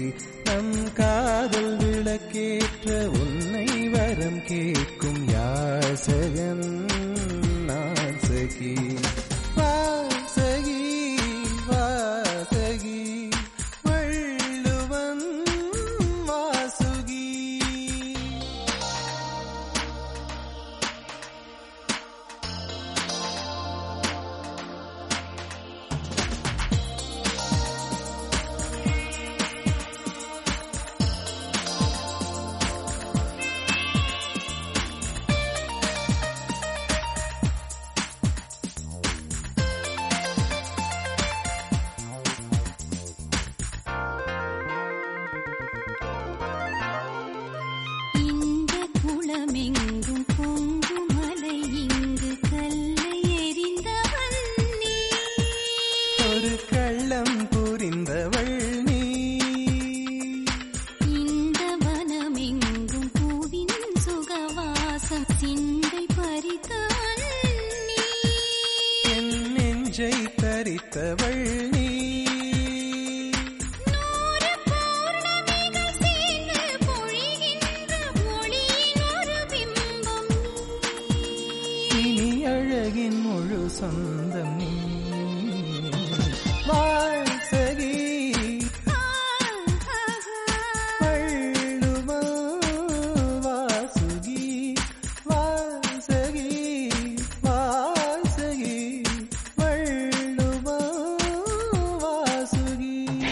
நம் காதல் விளக்கேற்ற உன்னை வரம் கேட்கும் யாசகன் நான் சகி வாசகி வாசகி வள்ளுவன் வாசுகி இந்த குளமெங்கும் பொங்கும் மலை இங்கு கல்லை எறிந்தவள் நீ ஒரு கள்ளம் புரிந்தவள் நீ இந்த வனமெங்கும் பூவின் சுகவாசம் சிந்தை பறித்தவள் நீ என் நெஞ்சை தரித்தவள் நீ நூறு பௌர்ணமிகள் சேர்ந்து பொழிகின்ற ஒளியின் ஒரு பிம்பம் இனி அழகின் முழு சொந்தம் நீ வாழ்சகி வள்ளுவ வாசுகி வாசகி வாசகி வள்ளுவ வாசுகி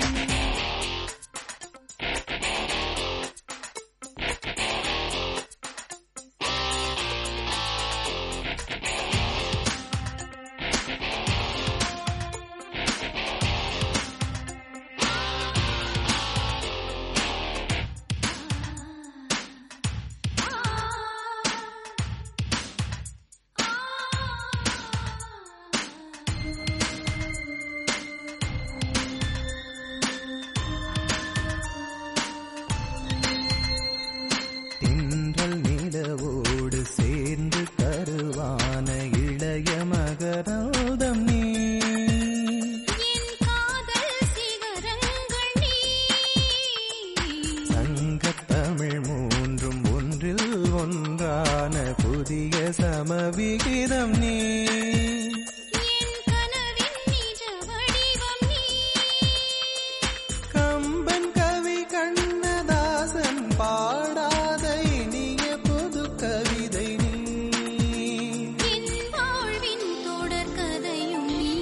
தின்றல் நிலவோடு சேர்ந்து கருவான இளைய மகராதம் நீ என் காதல் சிகரங்கள் நீ சங்கத் தமிழ் மூன்றும் ஒன்றில் ஒன்றான புதிய சமவிகிதம் நீ என் கனவின் நிஜ வடிவம் நீ கம்பன் கவி கண்ணதாசன் பாடாத இனிய புது கவிதை நீ என் வாழ்வின் தொடர் கதையும் நீ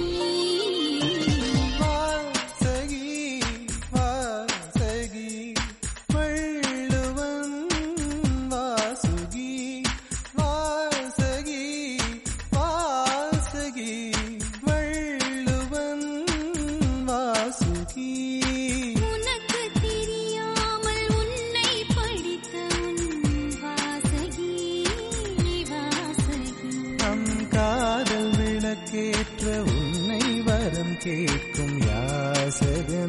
வாசகி வாசகி வள்ளுவன் வாசுகி வாசகி வாசகி வள்ளுவன் வாசுகி உனக்கு தெரியாமல் உன்னை படித்த உன் வாசகி வாசகி நம் காதல் விளக்கேற்ற உன்னை வரம் கேட்கும் யாசகன்